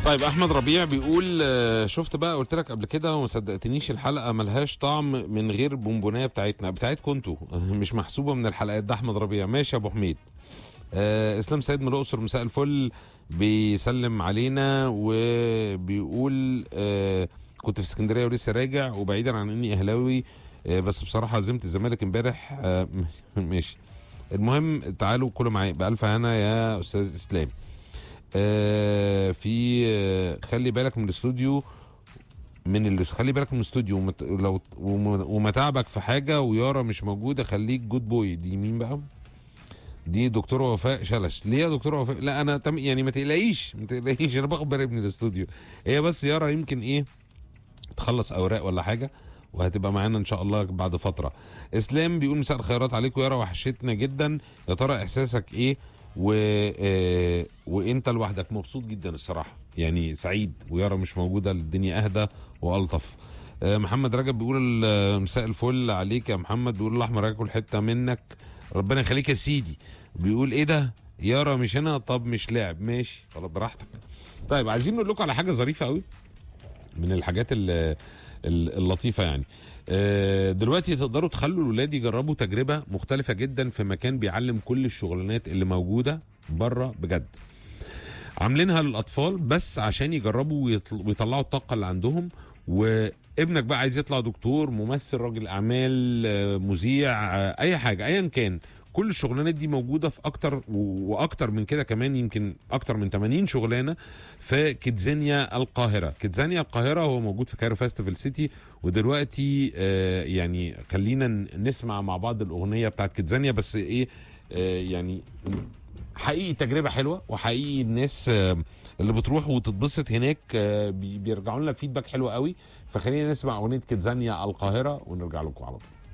طيب احمد ربيع بيقول آه، شفت بقى قلت لك قبل كده وما صدقتنيش الحلقه ملهاش طعم من غير بونبونيه بتاعتنا بتاعتكم انتوا مش محسوبه من الحلقات ده احمد ربيع ماشي يا ابو حميد آه اسلام سيد من الاقصر مساء الفل بيسلم علينا وبيقول آه كنت في اسكندريه ولسه راجع وبعيدا عن اني اهلاوي آه بس بصراحه هزمت الزمالك امبارح آه ماشي المهم تعالوا كلوا معايا بألف هنا يا استاذ اسلام آه في آه خلي بالك من الاستوديو من اللي خلي بالك من الاستوديو ومت... لو وم- ومتعبك في حاجه ويارا مش موجوده خليك جود بوي دي مين بقى؟ دي دكتور وفاء شلش ليه يا دكتور وفاء لا انا تم يعني ما تقلقيش ما تقلقيش انا باخد بالي من الاستوديو هي بس يارا يمكن ايه تخلص اوراق ولا حاجه وهتبقى معانا ان شاء الله بعد فتره اسلام بيقول مساء الخيرات عليكم يارا وحشتنا جدا يا ترى احساسك ايه و... آه... وانت لوحدك مبسوط جدا الصراحه يعني سعيد ويارا مش موجوده الدنيا اهدى والطف آه، محمد رجب بيقول آه، مساء الفل عليك يا محمد بيقول الاحمر هاكل حته منك ربنا يخليك يا سيدي بيقول ايه ده يارا مش هنا طب مش لاعب ماشي خلاص براحتك طيب عايزين نقول لكم على حاجه ظريفه قوي من الحاجات ال- ال- اللطيفه يعني آه، دلوقتي تقدروا تخلوا الولاد يجربوا تجربه مختلفه جدا في مكان بيعلم كل الشغلانات اللي موجوده بره بجد عاملينها للاطفال بس عشان يجربوا ويطل- ويطلعوا الطاقه اللي عندهم وابنك بقى عايز يطلع دكتور ممثل راجل اعمال آه، مذيع آه، اي حاجه ايا كان كل الشغلانات دي موجوده في اكتر و- واكتر من كده كمان يمكن اكتر من 80 شغلانه في كيدزانيا القاهره كيدزانيا القاهره هو موجود في كايرو فيستيفال سيتي ودلوقتي آه، يعني خلينا ن- نسمع مع بعض الاغنيه بتاعت كيدزانيا بس ايه آه، يعني حقيقي تجربه حلوه وحقيقي الناس آه، اللي بتروح وتتبسط هناك آه، بي- بيرجعوا لنا فيدباك حلو قوي فخلينا نسمع اغنيه كيدزانيا القاهره ونرجع لكم على طول